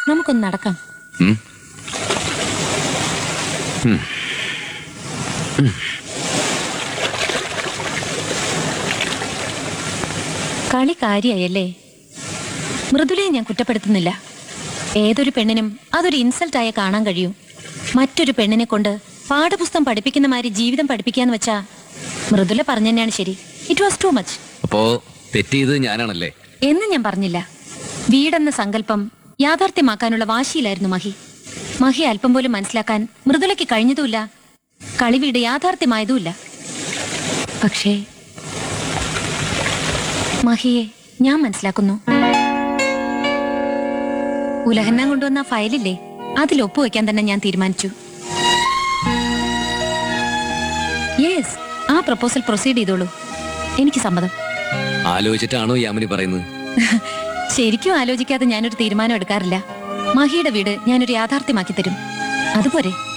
നമുക്കൊന്ന് നടക്കാം ഉം. കളി കാര്യായല്ലേ മൃദുലയെ ഞാൻ കുറ്റപ്പെടുത്തുന്നില്ല ഏതൊരു പെണ്ണിനും അതൊരു ഇൻസൾട്ടായ കാണാൻ കഴിയും മറ്റൊരു പെണ്ണിനെ കൊണ്ട് പാഠപുസ്തകം പഠിപ്പിക്കുന്ന മാതിരി ജീവിതം പഠിപ്പിക്കാന്ന് വെച്ചാ മൃദുല പറഞ്ഞു തന്നെയാണ് ശരി ഇറ്റ് വാസ് ടു മച്ച് അപ്പോ തെറ്റ് ചെയ്തത് ഞാനാണല്ലേ എന്ന് ഞാൻ പറഞ്ഞില്ല വീടെന്ന സങ്കല്പം യാഥാർത്ഥ്യമാക്കാനുള്ള വാശിയിലായിരുന്നു മഹി മഹി അല്പം പോലും മനസ്സിലാക്കാൻ മൃദുലയ്ക്ക് കഴിഞ്ഞതുമില്ല കളിവീട് യാഥാർത്ഥ്യമായതുമില്ല പക്ഷേ മഹിയെ ഞാൻ മനസ്സിലാക്കുന്നു ഉലഹന്നാൻ കൊണ്ടുവന്ന ആ ഫയലില്ലേ അതിൽ ഒപ്പുവെക്കാൻ തന്നെ ഞാൻ തീരുമാനിച്ചു യെസ് ആ പ്രപ്പോസൽ പ്രൊസീഡ് ചെയ്തോളൂ എനിക്ക് സമ്മതം ആലോചിച്ചിട്ടാണോ യാമിനി പറയുന്നത് ശരിക്കും ആലോചിക്കാതെ ഞാനൊരു തീരുമാനം എടുക്കാറില്ല മഹിയുടെ വീട് ഞാനൊരു യാഥാർത്ഥ്യമാക്കി തരും അതുപോരെ